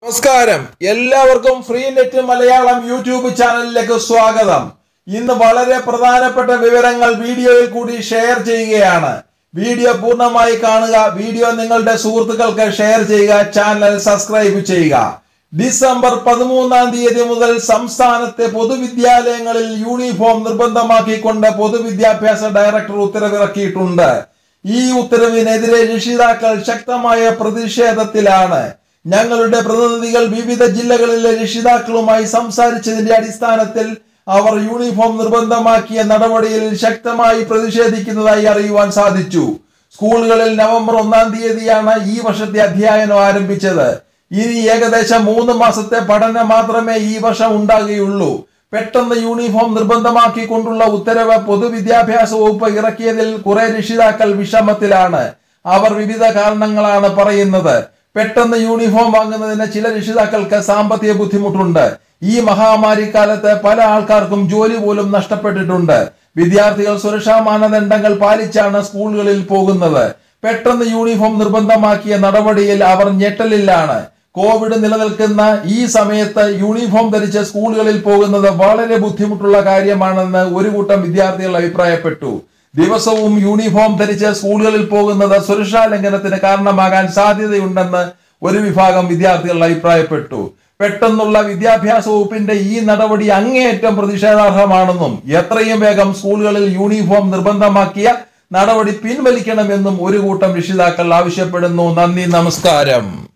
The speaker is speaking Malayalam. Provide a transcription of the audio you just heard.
നമസ്കാരം എല്ലാവർക്കും ഫ്രീ നെറ്റ് മലയാളം യൂട്യൂബ് ചാനലിലേക്ക് സ്വാഗതം ഇന്ന് വളരെ പ്രധാനപ്പെട്ട വിവരങ്ങൾ വീഡിയോയിൽ കൂടി ഷെയർ ചെയ്യുകയാണ് വീഡിയോ പൂർണ്ണമായി കാണുക വീഡിയോ നിങ്ങളുടെ സുഹൃത്തുക്കൾക്ക് ഷെയർ ചെയ്യുക ചാനൽ സബ്സ്ക്രൈബ് ചെയ്യുക ഡിസംബർ പതിമൂന്നാം തീയതി മുതൽ സംസ്ഥാനത്തെ പൊതുവിദ്യാലയങ്ങളിൽ യൂണിഫോം നിർബന്ധമാക്കിക്കൊണ്ട് പൊതുവിദ്യാഭ്യാസ ഡയറക്ടർ ഉത്തരവിറക്കിയിട്ടുണ്ട് ഈ ഉത്തരവിനെതിരെ രക്ഷിതാക്കൾ ശക്തമായ പ്രതിഷേധത്തിലാണ് ഞങ്ങളുടെ പ്രതിനിധികൾ വിവിധ ജില്ലകളിലെ രക്ഷിതാക്കളുമായി സംസാരിച്ചതിന്റെ അടിസ്ഥാനത്തിൽ അവർ യൂണിഫോം നിർബന്ധമാക്കിയ നടപടിയിൽ ശക്തമായി പ്രതിഷേധിക്കുന്നതായി അറിയുവാൻ സാധിച്ചു സ്കൂളുകളിൽ നവംബർ ഒന്നാം തീയതിയാണ് ഈ വർഷത്തെ അധ്യയനം ആരംഭിച്ചത് ഇനി ഏകദേശം മൂന്ന് മാസത്തെ പഠനം മാത്രമേ ഈ വർഷം ഉണ്ടാകുകയുള്ളൂ പെട്ടെന്ന് യൂണിഫോം നിർബന്ധമാക്കിക്കൊണ്ടുള്ള ഉത്തരവ് പൊതുവിദ്യാഭ്യാസ വകുപ്പ് ഇറക്കിയതിൽ കുറെ രക്ഷിതാക്കൾ വിഷമത്തിലാണ് അവർ വിവിധ കാരണങ്ങളാണ് പറയുന്നത് പെട്ടെന്ന് യൂണിഫോം വാങ്ങുന്നതിന് ചില രക്ഷിതാക്കൾക്ക് സാമ്പത്തിക ബുദ്ധിമുട്ടുണ്ട് ഈ മഹാമാരി കാലത്ത് പല ആൾക്കാർക്കും ജോലി പോലും നഷ്ടപ്പെട്ടിട്ടുണ്ട് വിദ്യാർത്ഥികൾ സുരക്ഷാ മാനദണ്ഡങ്ങൾ പാലിച്ചാണ് സ്കൂളുകളിൽ പോകുന്നത് പെട്ടെന്ന് യൂണിഫോം നിർബന്ധമാക്കിയ നടപടിയിൽ അവർ ഞെട്ടലിലാണ് കോവിഡ് നിലനിൽക്കുന്ന ഈ സമയത്ത് യൂണിഫോം ധരിച്ച് സ്കൂളുകളിൽ പോകുന്നത് വളരെ ബുദ്ധിമുട്ടുള്ള കാര്യമാണെന്ന് ഒരു കൂട്ടം വിദ്യാർത്ഥികൾ അഭിപ്രായപ്പെട്ടു ദിവസവും യൂണിഫോം ധരിച്ച് സ്കൂളുകളിൽ പോകുന്നത് സുരക്ഷാ ലംഘനത്തിന് കാരണമാകാൻ സാധ്യതയുണ്ടെന്ന് ഒരു വിഭാഗം വിദ്യാർത്ഥികൾ അഭിപ്രായപ്പെട്ടു പെട്ടെന്നുള്ള വിദ്യാഭ്യാസ വകുപ്പിന്റെ ഈ നടപടി അങ്ങേയറ്റം പ്രതിഷേധാർഹമാണെന്നും എത്രയും വേഗം സ്കൂളുകളിൽ യൂണിഫോം നിർബന്ധമാക്കിയ നടപടി പിൻവലിക്കണമെന്നും ഒരു കൂട്ടം രക്ഷിതാക്കൾ ആവശ്യപ്പെടുന്നു നന്ദി നമസ്കാരം